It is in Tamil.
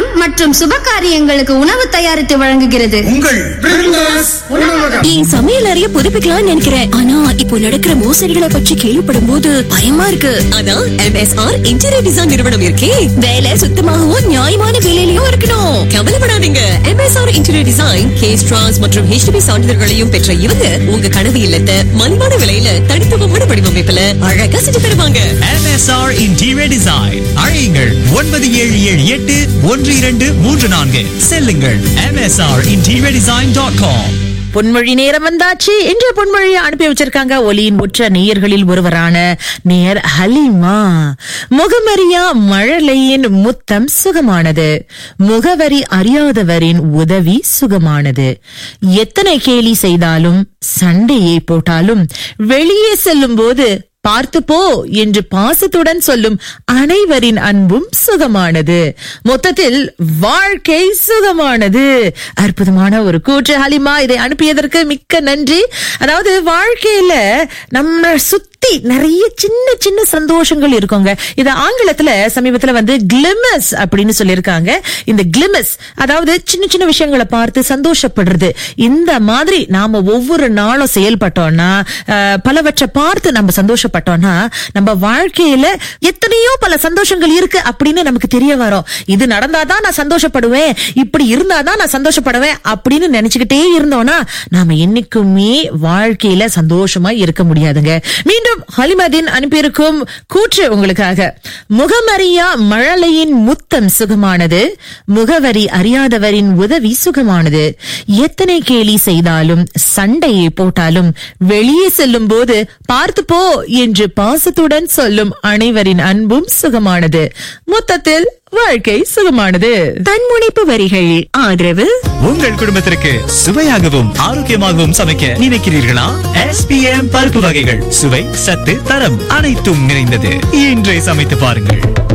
மற்றும் சுப காரியங்களுக்கு உணவு தயாரித்து வழங்குகிறது உங்கள் பிரிண்டர்ஸ் உணவகம் என் சமையல் அறைய புதுப்பிக்கலாம்னு நினைக்கிறேன் ஆனா இப்போ நடக்கிற மோசடிகளை பற்றி கேள்விப்படும் போது பயமா இருக்கு அதான் எம்எஸ்ஆர் இன்டீரியர் டிசைன் நிறுவனம் இருக்கே வேலை சுத்தமாகவும் நியாயமான விலையிலயும் இருக்கணும் கவலைப்படாதீங்க எம்எஸ்ஆர் இன்டீரியர் டிசைன் கேஸ் ட்ரான்ஸ் மற்றும் ஹெச்டிபி சான்றிதழ்களையும் பெற்ற இவங்க உங்க கனவு இல்லத்தை மலிவான விலையில தனித்துவமான வடிவமைப்புல அழகா செஞ்சு தருவாங்க MSR Interior Design அழையுங்கள் ஒன்பது ஏழு ஏழு எட்டு ஒன்று இரண்டு மூன்று நான்கு செல்லுங்கள் MSR Interior Design dot com பொன்மொழி நேரம் வந்தாச்சு இன்றைய பொன்மொழியை அனுப்பி வச்சிருக்காங்க ஒலியின் உற்ற நேயர்களில் ஒருவரான நேயர் ஹலிமா முகமறியா மழலையின் முத்தம் சுகமானது முகவரி அறியாதவரின் உதவி சுகமானது எத்தனை கேலி செய்தாலும் சண்டையை போட்டாலும் வெளியே செல்லும் போது பார்த்து போ என்று பாசத்துடன் சொல்லும் அனைவரின் அன்பும் சுகமானது மொத்தத்தில் வாழ்க்கை சுகமானது அற்புதமான ஒரு கூற்று ஹலிமா இதை அனுப்பியதற்கு மிக்க நன்றி அதாவது வாழ்க்கையில நம்ம சுத்தி நிறைய சின்ன சின்ன சந்தோஷங்கள் இருக்குங்க இத ஆங்கிலத்துல சமீபத்துல வந்து கிளிமஸ் அப்படின்னு சொல்லியிருக்காங்க இந்த கிளிமஸ் அதாவது சின்ன சின்ன விஷயங்களை பார்த்து சந்தோஷப்படுறது இந்த மாதிரி நாம ஒவ்வொரு நாளும் செயல்பட்டோம்னா அஹ், பலவற்றை பார்த்து நம்ம சந்தோஷப்பட்டோம்னா நம்ம வாழ்க்கையில எத்தனையோ பல சந்தோஷங்கள் இருக்கு அப்படின்னு நமக்கு தெரிய வரும் இது நடந்தாதான் நான் சந்தோஷப்படுவேன் இப்படி இருந்தாதான் நான் சந்தோஷப்படுவேன் அப்படின்னு நினைச்சுக்கிட்டே இருந்தோம்னா நாம என்னைக்குமே வாழ்க்கையில சந்தோஷமா இருக்க முடியாதுங்க மீண்டும் ஹலிமதின் அனுப்பியிருக்கும் கூற்று உங்களுக்காக முகமறியா மழலையின் முத்தம் சுகமானது முகவரி அறியாதவரின் உதவி சுகமானது எத்தனை கேலி செய்தாலும் சண்டையை போட்டாலும் வெளியே செல்லும் போது பார்த்து போ என்று பாசத்துடன் சொல்லும் அனைவரின் அன்பும் சுகமானது மொத்தத்தில் வாழ்க்கை சுகமானது தன்முனைப்பு வரிகள் ஆதரவு உங்கள் குடும்பத்திற்கு சுவையாகவும் ஆரோக்கியமாகவும் சமைக்க நினைக்கிறீர்களா SPM பருப்பு வகைகள் சுவை சத்து தரம் அனைத்தும் நிறைந்தது இன்றை சமைத்து பாருங்கள்